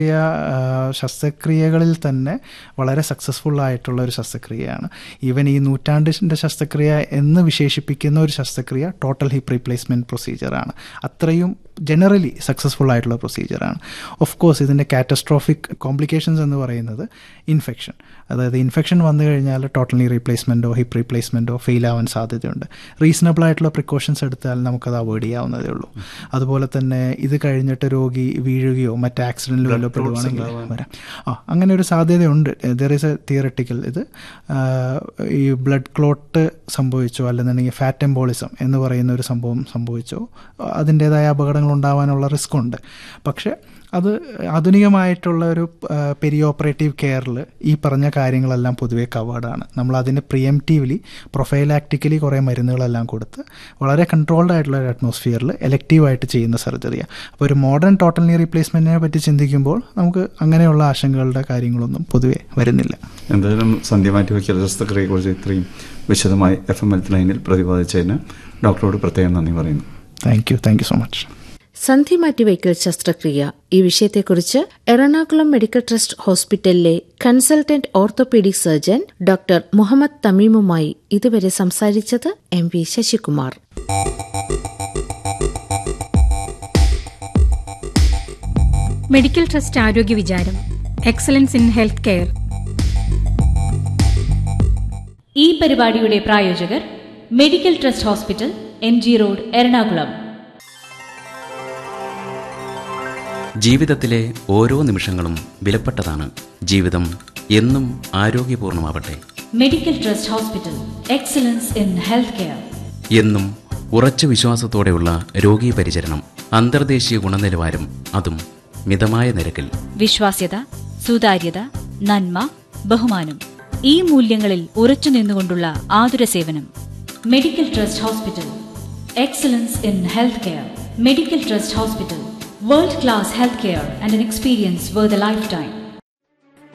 ആ, ശസ്ത്രക്രിയകളിൽ തന്നെ വളരെ സക്സസ്ഫുൾ ആയിട്ടുള്ള ഒരു ശസ്ത്രക്രിയയാണ് ഈവൻ ഈ നൂറ്റാണ്ടിൻ്റെ ശസ്ത്രക്രിയ എന്ന് വിശേഷിപ്പിക്കുന്ന ഒരു ശസ്ത്രക്രിയ ടോട്ടൽ ഹിപ്പ് റീപ്ലേസ്മെൻറ്റ് പ്രൊസീജിയറാണ് അത്രയും ജനറലി സക്സസ്ഫുൾ ആയിട്ടുള്ള പ്രൊസീജിയറാണ് ഓഫ് കോഴ്സ് ഇതിൻ്റെ കാറ്റസ്ട്രോഫിക് കോംപ്ലിക്കേഷൻസ് എന്ന് പറയുന്നത് ഇൻഫെക്ഷൻ അതായത് ഇൻഫെക്ഷൻ വന്നു കഴിഞ്ഞാൽ ടോട്ടലി റീപ്ലേസ്മെൻറ്റോ ഹിപ്പ് റീപ്ലേസ്മെൻറ്റോ ഫെയിൽ ആവാൻ സാധ്യതയുണ്ട് റീസണബിൾ ആയിട്ടുള്ള പ്രിക്കോഷൻസ് എടുത്താൽ നമുക്കത് അവോയ്ഡ് ചെയ്യാവുന്നതേ ഉള്ളൂ അതുപോലെ തന്നെ ഇത് കഴിഞ്ഞിട്ട് രോഗി വീഴുകയോ മറ്റ് ആക്സിഡൻറ്റിലോ വല്ലതും പെടുവാണെങ്കിൽ വരാം ആ അങ്ങനെ ഒരു സാധ്യതയുണ്ട് ദർ ഈസ് എ തിയറട്ടിക്കൽ ഇത് ആ, ഈ ബ്ലഡ് ക്ലോട്ട് സംഭവിച്ചോ അല്ലെന്നുണ്ടെങ്കിൽ ഫാറ്റ് എംബോളിസം എന്ന് പറയുന്ന ഒരു സംഭവം സംഭവിച്ചോ അതിൻ്റേതായ അപകടങ്ങൾ ഉണ്ടാവാനുള്ള റിസ്ക് ഉണ്ട് പക്ഷേ അത് ആധുനികമായിട്ടുള്ള ഒരു പെരി ഓപ്പറേറ്റീവ് കെയറിൽ ഈ പറഞ്ഞ കാര്യങ്ങളെല്ലാം പൊതുവേ കവേർഡാണ് നമ്മൾ അതിന് പ്രിയംറ്റീവ്ലി പ്രൊഫൈലാക്ടിക്കലി കുറേ മരുന്നുകളെല്ലാം കൊടുത്ത് വളരെ കൺട്രോൾഡ് ആയിട്ടുള്ള ഒരു അറ്റ്മോസ്ഫിയറിൽ എലക്റ്റീവായിട്ട് ചെയ്യുന്ന സർജറിയാണ് അപ്പോൾ ഒരു മോഡേൺ ടോട്ടൽ നീ റീപ്ലേസ്മെൻറ്റിനെ പറ്റി ചിന്തിക്കുമ്പോൾ നമുക്ക് അങ്ങനെയുള്ള ആശങ്കകളുടെ കാര്യങ്ങളൊന്നും പൊതുവേ വരുന്നില്ല എന്തായാലും സന്ധ്യ മാറ്റിവെക്കൽ ശസ്ത്രക്രിയയെക്കുറിച്ച് ഇത്രയും വിശദമായി എഫ് എം ഹെൽത്ത് ലൈനിൽ പ്രതിപാദിച്ചതിന് ഡോക്ടറോട് പ്രത്യേകം നന്ദി പറയുന്നു thank you thank you so much സന്ധി മാറ്റിവയ്ക്കൽ ശസ്ത്രക്രിയ ഈ വിഷയത്തെക്കുറിച്ച് എറണാകുളം മെഡിക്കൽ ട്രസ്റ്റ് ഹോസ്പിറ്റലിലെ consultant orthopaedic surgeon doctor Muhammad തമീമുമായി ഇതുവരെ സംസാരിച്ചത് M V Sasikumar medical trust ആരോഗ്യ വിചാരം എക്സലൻസ് ഇൻ ഹെൽത്ത് കെയർ ഈ പരിപാടിയുടെ പ്രായോജകർ medical trust hospital M G road Ernakulam ജീവിതത്തിലെ ഓരോ നിമിഷങ്ങളും വിലപ്പെട്ടതാണ് ജീവിതം എന്നും ആരോഗ്യപൂർണമാവട്ടെ medical trust hospital excellence in health care എന്നും ഉറച്ച വിശ്വാസത്തോടെയുള്ള രോഗീ പരിചരണം അന്തർദേശീയ ഗുണനിലവാരം അതും മിതമായ നിരക്കിൽ വിശ്വാസ്യത സുതാര്യത നന്മ ബഹുമാനം ഈ മൂല്യങ്ങളിൽ ഉറച്ചു നിന്നുകൊണ്ടുള്ള ആതുര സേവനം medical trust hospital excellence in health care medical trust hospital world class health care and an experience where the life time